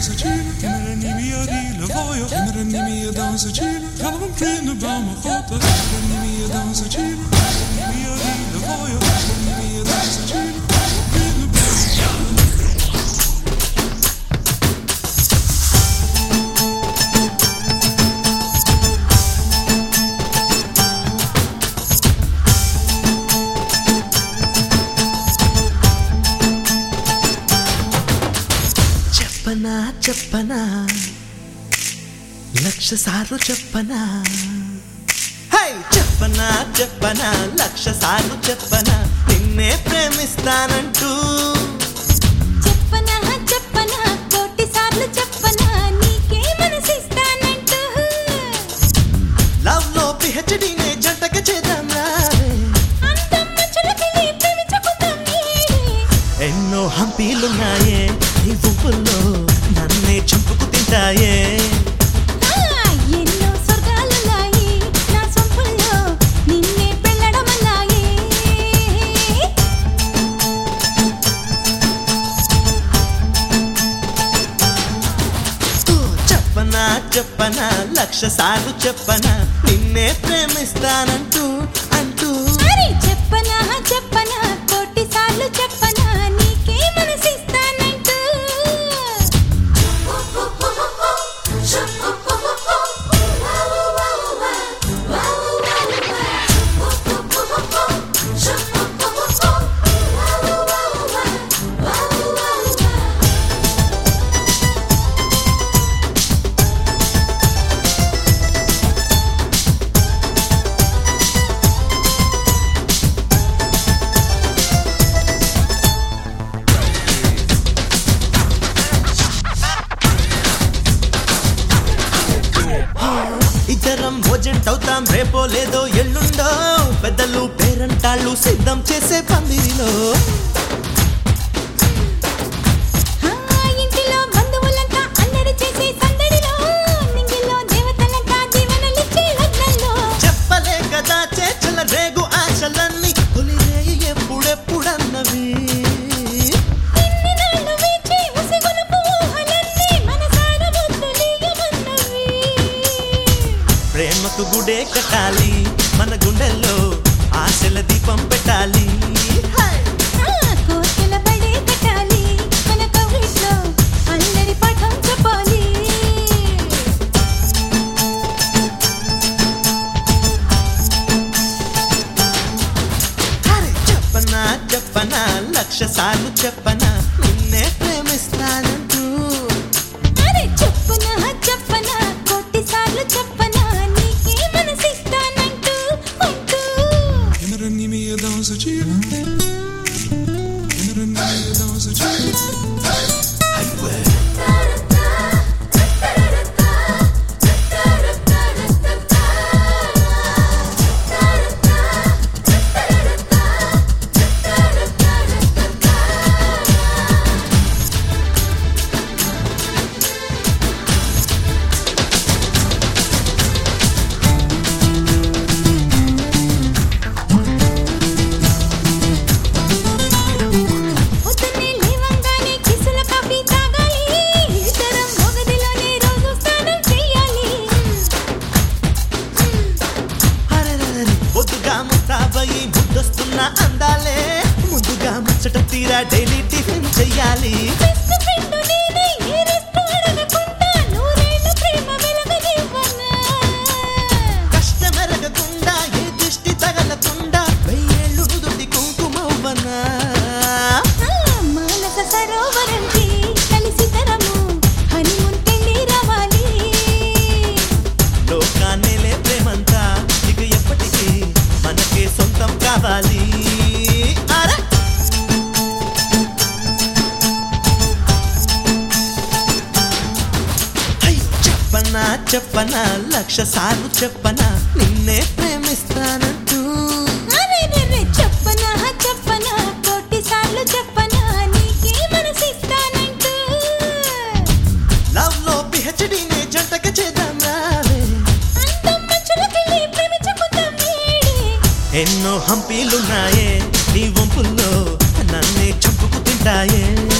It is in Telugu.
dansatine, kinderen die meer die le voyo, kinderen die meer dansatine, gaan we vrienden bij mijn god, kinderen die meer dansatine, kinderen die meer die le voyo, kinderen die meer dansatine, vrienden bij చెప్పనా చెప్పనా లక్ష సార్లు చెప్పనా హై చెప్పనా చెప్పనా లక్ష సార్లు చెప్పనా నిన్నే ప్రేమిస్తానంటూ చెప్పనా చెప్పనా కోటి సార్లు చెప్పనా నీకే మనసిస్తానంటూ లవ్ లో పిహెచ్డీనే జంటగా చేద్దాం రావే అందమ్మ చులకలి ప్రేమించుకుందాం నీడే ఎన్నో హంపీలున్నాయే నీ గుంపుల్లో నన్నే చంపుకు తింటాయే ఆ, ఎన్నో స్వర్గాలున్నాయి నా సొంపుల్లో నిన్నే పెళ్ళడమన్నాయే ఊ, చెప్పనా చెప్పనా లక్ష సార్లు చెప్పనా నిన్నే ప్రేమిస్తానంటూ అంటూ అరే చెప్పనా చెప్పనా కోటి సార్లు చెప్పనా నీకే మనసిస్తానంటూ ఇద్దరం ఓజెంట్ అవుతాం రేపో లేదో ఎల్లుండో పెద్దలు పేరంటాళ్ళు సిద్ధం చేసే పందిరిలో ఆ, ఇంటిలో బంధువులంతా అల్లరి చేసే సందడిలో నింగిలో దేవతలంతా దీవెనలిచ్చే లగ్నంలో చెప్పలే కదా చేచల రేగు ఆశలన్నీ తొలిరేయి ఎప్పుడెప్పుడన్నవి ఇన్ని నాళ్ళు వేచి ఉసిగొలుపు ఊహలన్నీ మనసార ముద్దులీయమన్నవి. ప్రేమకు గుడే కట్టాలి మన గుండెల్లో ఆశల దీపం పెట్టాలి హై! ఆ, కోర్కెల పడే కట్టాలి మన కవిట్లో అల్లరి పాఠం చెప్పాలి అరే చెప్పనా చెప్పనా లక్ష సార్లు చెప్పనా నిన్నే ప్రేమిస్తానంటూ అరే చెప్పనా చెప్పనా కోటి సార్లు చెప్పనా నీకే మనసిస్తానంటూ అంటూ Kinderen die meer dansatine, kinderen die meer dansatine. పొద్దున్నే లేవంగానే కిసుల కాఫీ తాగాలి ఇద్దరం మొగదిలోనే రోజు స్నానం చేయాలి అరెరెరెరె, బొద్దుగా ముస్తాబయి ముద్దొస్తున్న అందాలే ముందుగా ముచ్చట తీరా డైలీ టిఫిన్ చెయ్యాలి బెస్ట్ ఫ్రెండ్ నేనే ఏ రెస్ట్ అడగకుండా నూరేళ్ళ ప్రేమ వెలగనివ్వనా కష్టమెరగకుండా ఏ దిష్టి తగలకుండా వెయ్యేళ్ళు నుదుటి కుంకుమవ్వనా ఆ, మానస సరోవరంకి కలిసి తరము హనీమూన్ పెళ్లి రావాలి లోకాన్నేలే ప్రేమంతా ఇక ఎప్పటికీ మనకే సొంతం కావాలి అరే అయ్యో, చెప్పనా చెప్పనా లక్ష సార్లు చెప్పనా నిన్నే ప్రేమిస్తానంటూ అరెరెరె, చెప్పనా చెప్పనా కోటి సార్లు చెప్పనా నీకే మనసిస్తానంటూ లవ్ లో పిహెచ్డీనే జంటగా చేద్దాం రావే అందమ్మ చులకలి ప్రేమించుకుందాం నేడే ఎన్నో హంపీలున్నాయే నీ వంపుల్లో నన్నే చంపుకు తింటాయే